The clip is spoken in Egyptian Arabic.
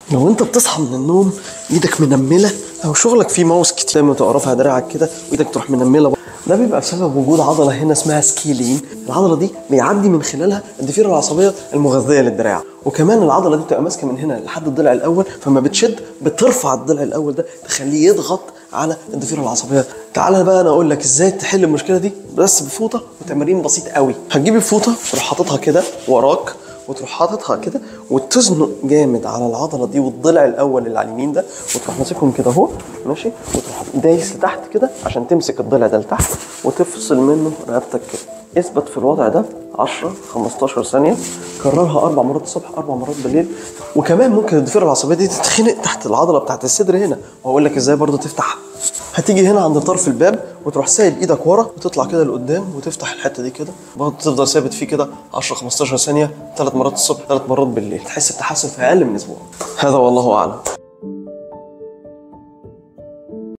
لو انت بتصحى من النوم ايدك منمله او شغلك فيه ماوس كتير دايما تبقى رافع دراعك كده وايدك تروح منمله ده بيبقى بسبب وجود عضله هنا اسمها سكيلين العضله دي بيعدي من خلالها الضفيره العصبيه المغذيه للدراع وكمان العضله دي بتبقى ماسكه من هنا لحد الضلع الاول فما بتشد بترفع الضلع الاول ده تخليه يضغط على الضفيره العصبيه تعالى بقى انا اقول لك ازاي تحل المشكله دي بس بفوطه وتمارين بسيط قوي هتجيب الفوطه تروح حاططها كده وراك وتروح حاططها كده وتزنق جامد على العضله دي والضلع الاول اللي على اليمين ده وتروح ماسكهم كده اهو ماشي وتروح دايس لتحت كده عشان تمسك الضلع ده لتحت وتفصل منه رقبتك كده اثبت في الوضع ده 10 15 ثانيه كررها اربع مرات الصبح اربع مرات بالليل وكمان ممكن الضفيره العصبيه دي تتخنق تحت العضله بتاعت الصدر هنا وهقول لك ازاي برضو تفتح هتيجي هنا عند طرف الباب وتروح سايب ايدك ورا وتطلع كده لقدام وتفتح الحته دي كده برضه تفضل ثابت فيه كده 10 15 ثانيه ثلاث مرات الصبح ثلاث مرات بالليل تحس بتحسن في اقل من اسبوع هذا والله اعلم